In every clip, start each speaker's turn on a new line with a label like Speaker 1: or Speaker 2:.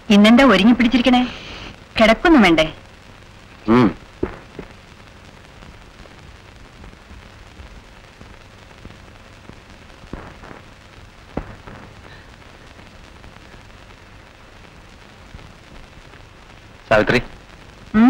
Speaker 1: ഇന്നെന്താ ഒരുങ്ങി പിടിച്ചിരിക്കണേ കിടക്കൊന്നും വേണ്ടേ
Speaker 2: ഉം. സാവിത്രി
Speaker 1: ഉം?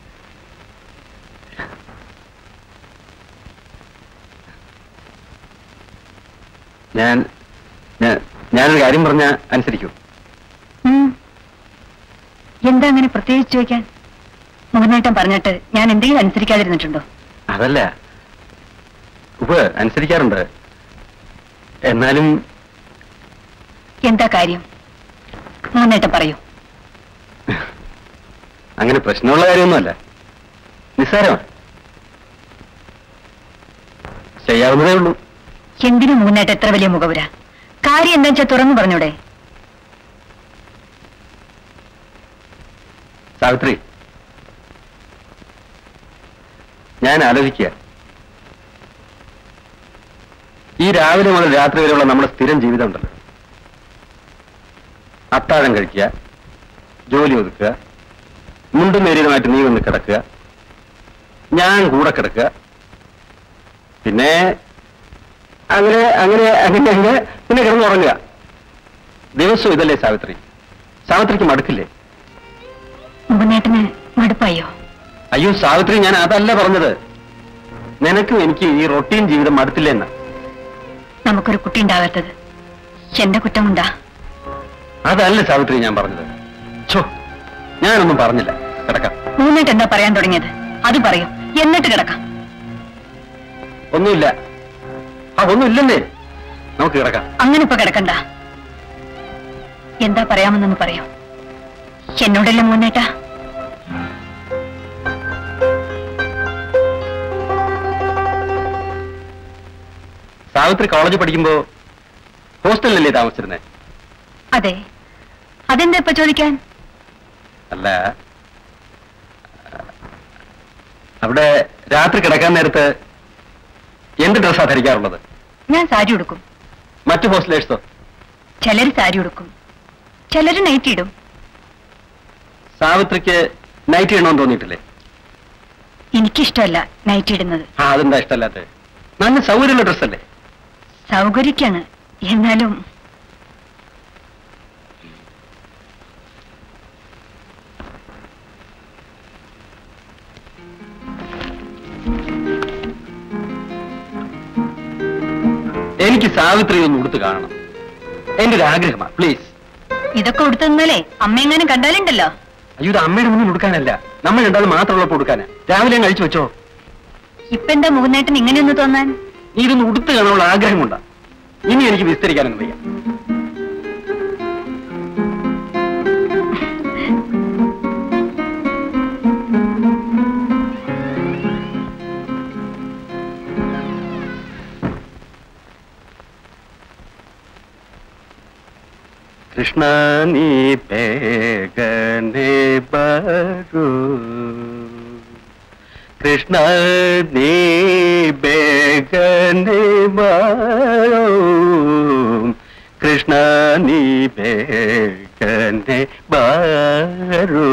Speaker 2: ഞാൻ ഞാൻ- ഞാനൊരു കാര്യം പറഞ്ഞ അനുസരിക്കൂ
Speaker 1: ഉം. എന്താ അങ്ങനെ പ്രത്യേകിച്ച് ചോദിക്കാൻ മുഖനേട്ടം പറഞ്ഞിട്ട് ഞാൻ എന്തെങ്കിലും അനുസരിക്കാതിരുന്നിട്ടുണ്ടോ
Speaker 2: അതല്ല ഉപ്പ് അനുസരിക്കാറുണ്ട് എന്നാലും
Speaker 1: എന്താ കാര്യം മുഖനേട്ടം പറയൂ
Speaker 2: അങ്ങനെ പ്രശ്നമുള്ള കാര്യമൊന്നുമല്ല നിസ്സാരമാണ് ചെയ്യാവുന്നതേ ഉള്ളൂ
Speaker 1: എന്തിനു മുന്നേറ്റം എത്ര വലിയ മുഖവുര കാര്യം എന്താ വെച്ചാൽ തുറന്നു പറഞ്ഞൂടെ
Speaker 2: സാവിത്രി ഞാൻ ആലോചിക്കുക ഈ രാവിലെ മുതൽ രാത്രി വരെയുള്ള നമ്മുടെ സ്ഥിരം ജീവിതം ഉണ്ടല്ലോ അത്താഴം കഴിക്കുക ജോലി ഒതുക്കുക മുണ്ടും നേരിയതുമായിട്ട് നീ വന്ന് കിടക്കുക ഞാൻ കൂടെ കിടക്കുക പിന്നെ അങ്ങനെ അങ്ങനെ അങ്ങനെ അങ്ങനെ പിന്നെ കിടന്നുറങ്ങുക ദിവസവും ഇതല്ലേ സാവിത്രി സാവിത്രിക്ക് മടുക്കില്ലേ
Speaker 1: മുഖനേട്ടന് മടുപ്പായോ
Speaker 2: അയ്യോ സാവിത്രി ഞാൻ അതല്ല പറഞ്ഞത് നിനക്കും എനിക്ക് ഈ റൊട്ടീൻ ജീവിതം മടുത്തില്ലെന്ന്
Speaker 1: നമുക്കൊരു കുട്ടി ഉണ്ടാകാത്തത് എന്റെ കുറ്റമുണ്ടാ
Speaker 2: അതല്ല സാവിത്രി ഞാൻ പറഞ്ഞത് ഛോ ഞാനൊന്നും പറഞ്ഞില്ല കിടക്കാം
Speaker 1: മുന്നേറ്റ് എന്താ പറയാൻ തുടങ്ങിയത് അത് പറയൂ എന്നിട്ട് കിടക്കാം
Speaker 2: ഒന്നുമില്ല ആ ഒന്നുമില്ലെന്നേ നമുക്ക് കിടക്കാം
Speaker 1: അങ്ങനെ ഇപ്പൊ കിടക്കണ്ട എന്താ പറയാമെന്നൊന്ന് പറയൂ എന്നോടല്ലേ മുന്നേട്ടാ
Speaker 2: സാവിത്രി കോളേജിൽ പഠിക്കുമ്പോ ഹോസ്റ്റലിലല്ലേ താമസിച്ചിരുന്നേ
Speaker 1: അതെ അതെന്താ ഇപ്പൊ ചോദിക്കാൻ
Speaker 2: അല്ല അവിടെ രാത്രി കിടക്കാൻ നേരത്ത് എന്ത് ഡ്രസ്സാ ധരിക്കാറുള്ളത്
Speaker 1: ഞാൻ സാരി ഉടുക്കും
Speaker 2: മറ്റു ഹോസ്റ്റലേഴ്സോ
Speaker 1: ചിലര് സാരി ഉടുക്കും ചിലര് നൈറ്റ് ഇടും
Speaker 2: സാവിത്രിക്ക് നൈറ്റ് ചെയ്യണമെന്ന് തോന്നിയിട്ടില്ലേ
Speaker 1: എനിക്കിഷ്ടമല്ല നൈറ്റ് ഇടുന്നത്
Speaker 2: ആ അതെന്താ ഇഷ്ടമല്ലാത്ത നല്ല സൗകര്യമുള്ള ഡ്രസ്സല്ലേ
Speaker 1: സൗകര്യക്കാണ് എന്നാലും
Speaker 2: എനിക്ക് സാവിത്രി ഒന്ന് ഉടുത്ത് കാണണം എന്റെ ഒരു ആഗ്രഹമാണ് പ്ലീസ്
Speaker 1: ഇതൊക്കെ ഉടുത്തു നിന്നാലേ അമ്മയെങ്ങാനും കണ്ടാലുണ്ടല്ലോ
Speaker 2: അയ്യോ ഇത് അമ്മയുടെ മുന്നിൽ ഉടുക്കാനല്ല നമ്മൾ രണ്ടാളും മാത്രമുള്ളപ്പോൾ ഉടുക്കാനാ രാവിലെ ഞാൻ കഴിച്ചു വെച്ചോ
Speaker 1: ഇപ്പൊ എന്താ മുകുന്നേട്ടൻ ഇങ്ങനെയൊന്ന് തോന്നാൻ
Speaker 2: നീ ഇതൊന്ന് ഉടുത്ത് കാണാനുള്ള ആഗ്രഹമുണ്ടാ ഇനി എനിക്ക് വിസ്തരിക്കാനൊന്നും വയ്യ കൃഷ്ണ നീ പേഗനെ ബരു കൃഷ്ണ നീ ಬೇಗನೆ ಬಾರೋ ಕೃಷ್ಣ ನೀ ಬೇಗನೆ ಬಾರೋ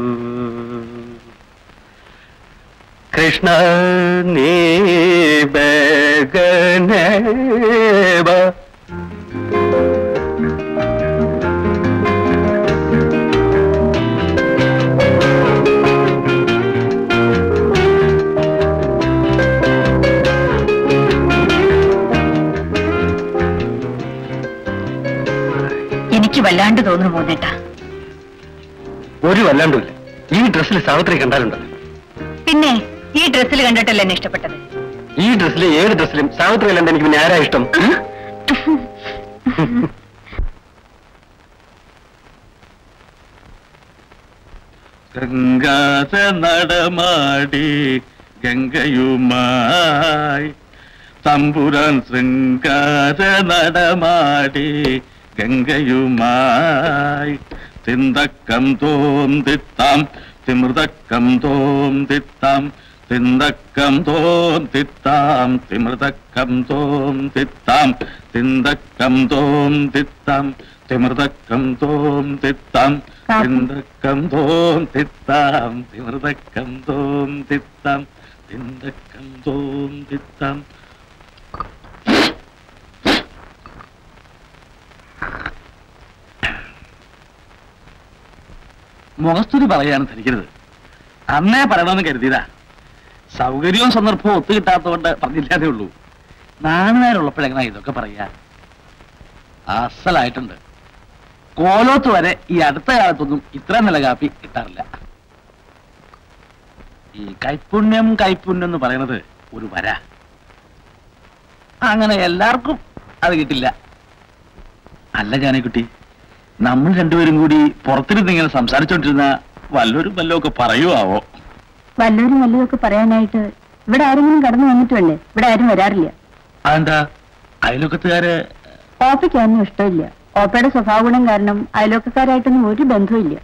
Speaker 2: ಕೃಷ್ಣ ನೀ ಬೇಗನೆ ಬಾ
Speaker 1: എനിക്ക് വല്ലാണ്ട് തോന്നുന്നു മോനേട്ടാ
Speaker 2: ഒരു വല്ലാണ്ടുമില്ല ഈ ഡ്രസ്സിൽ സാവിത്രി കണ്ടാലുണ്ടല്ലോ
Speaker 1: പിന്നെ ഈ ഡ്രസ്സിൽ കണ്ടിട്ടല്ലേ എന്നെ ഇഷ്ടപ്പെട്ടത്
Speaker 2: ഈ ഡ്രസ്സിലെ ഏത് ഡ്രസ്സിലും സാവിത്രി അല്ലാണ്ട് എനിക്ക് പിന്നെ ആരാ ഇഷ്ടം ഉം?
Speaker 3: ഗംഗാസ നടമാടി ഗംഗയുമായി തമ്പുരാൻ ശൃംഗാര നടമാടി ഗംഗയുമായി തിന്തക്കം തോന്തിത്താം തിമൃതക്കം തോന്തിത്താം തിന്തക്കം തോന്തിത്താം തിമൃതക്കം തോന്തിത്താം തിന്തക്കം തോന്തിത്താം തിമൃതക്കം തോം തിത്താം
Speaker 1: കാപ്പി.
Speaker 3: തിന്തക്കം തോം തിത്താം തിമൃതക്കം തോം തിത്താം തിന്തക്കം തോം തിത്താം മുഖസ്തുതി പറയാനും ധരിക്കരുത് അന്നേ പറയണമെന്ന് കരുതിയതാ സൗകര്യവും സന്ദർഭവും ഒത്തു കിട്ടാത്തതുകൊണ്ട് പറഞ്ഞില്ലാതേ ഉള്ളൂ നാണുകാരുള്ളപ്പോഴെങ്ങനെ ഇതൊക്കെ പറയാ അസലായിട്ടുണ്ട് കോലോത്ത് വരെ ഈ അടുത്ത കാലത്തൊന്നും ഇത്ര നില കാപ്പി കിട്ടാറില്ല ഈ കൈപ്പുണ്യം കൈപ്പുണ്യം എന്ന് പറയുന്നത് ഒരു വര അങ്ങനെ എല്ലാവർക്കും അത് കിട്ടില്ല അല്ല ജാനക്കുട്ടി നമ്മൾ രണ്ടുപേരും കൂടി പുറത്തിരുന്ന് ഇങ്ങനെ സംസാരിച്ചോണ്ടിരുന്ന വല്ലൊരും വല്ലതും ഒക്കെ പറയുവാവോ
Speaker 1: വല്ലവരും വല്ലതൊക്കെ പറയാനായിട്ട് ഇവിടെ ആരെങ്കിലും കടന്നു വന്നിട്ട് വേണ്ടേ ഇവിടെ ആരും വരാറില്ല
Speaker 3: അതെന്താ അയൽവക്കത്തുകാര്
Speaker 1: ഓപ്പയ്ക്ക് ഒന്നും ഇഷ്ടമില്ല ഓപ്പയുടെ സ്വഭാവ ഗുണം കാരണം അയൽവക്കക്കാരായിട്ടൊന്നും ഒരു ബന്ധവുമില്ല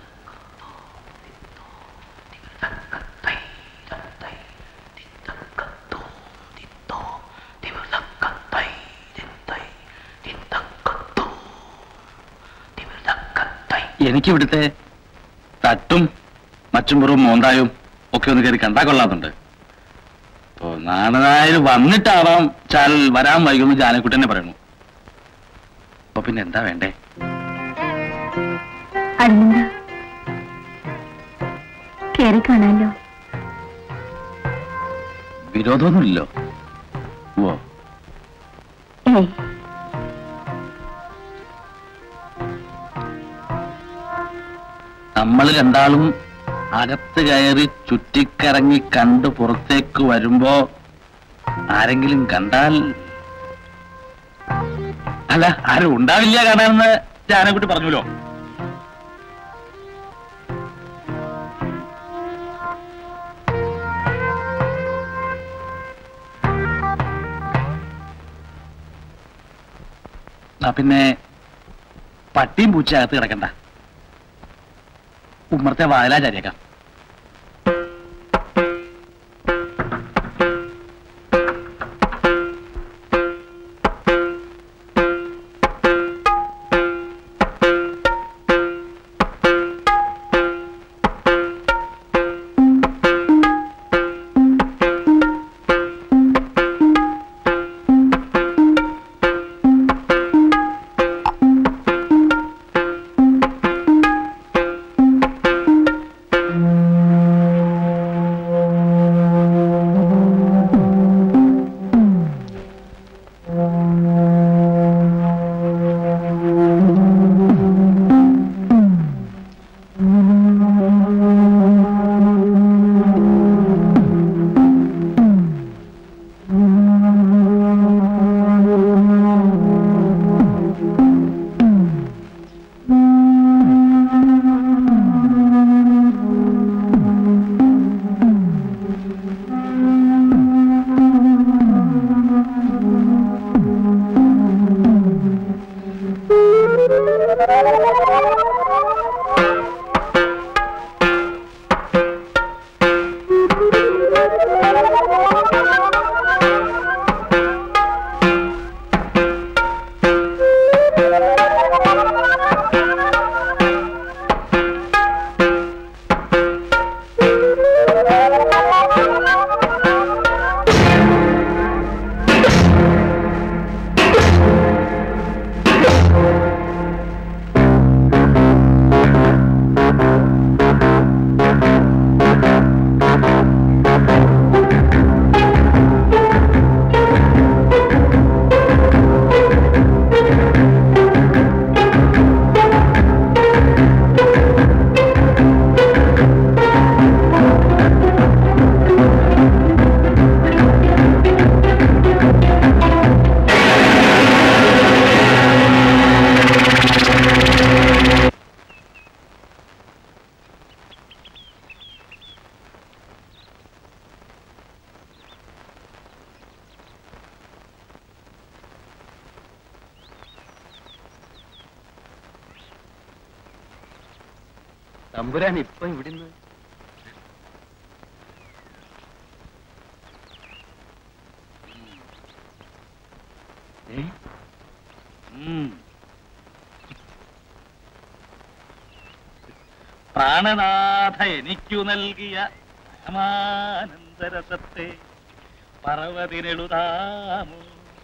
Speaker 3: എനിക്കിവിടുത്തെ തട്ടും മച്ചുമ്പുറവും മോന്തായും ഒക്കെ ഒന്ന് കയറി കണ്ടാ കൊള്ളാത്തുണ്ട് ഇപ്പൊ നാണനായർ വന്നിട്ടാവാം ചാൽ വരാൻ വൈകുന്നു ജാനക്കുട്ടനെ പറയുന്നു അപ്പൊ പിന്നെ എന്താ വേണ്ടേ
Speaker 1: അരുണിന്ദ കേറി കാണാലോ
Speaker 3: വിരോധമൊന്നുമില്ലല്ലോ ഓ
Speaker 1: ഏയ്
Speaker 3: നമ്മൾ രണ്ടാളും അകത്ത് കയറി ചുറ്റിക്കറങ്ങി കണ്ട് പുറത്തേക്ക് വരുമ്പോ ആരെങ്കിലും കണ്ടാൽ അല്ല ആരും ഉണ്ടാവില്ല കാണാമെന്ന് ജാനക്കുട്ടി പറഞ്ഞല്ലോ ആ പിന്നെ പട്ടിയും പൂച്ച അകത്ത് കിടക്കണ്ട ഉമ്മറത്തെ വായലാചാരിയേക്കാം
Speaker 2: തമ്പുരാൻ ഇപ്പൊ ഇവിടുന്ന്
Speaker 3: ഏ? ഉം. പ്രാണനാഥ എനിക്കു നൽകിയ പരമാനന്ദരസത്തെ പറവതിനെഴുതാമോ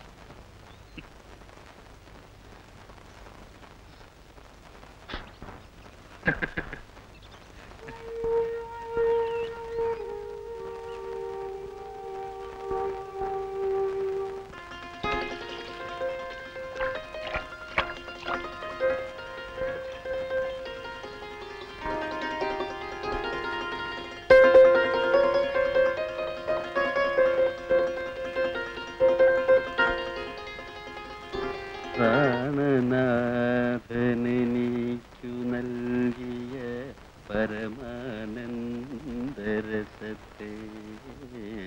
Speaker 2: പ്രാണനാഥനെനിക്കു നൽകിയ പരമാനന്ദരസത്തെ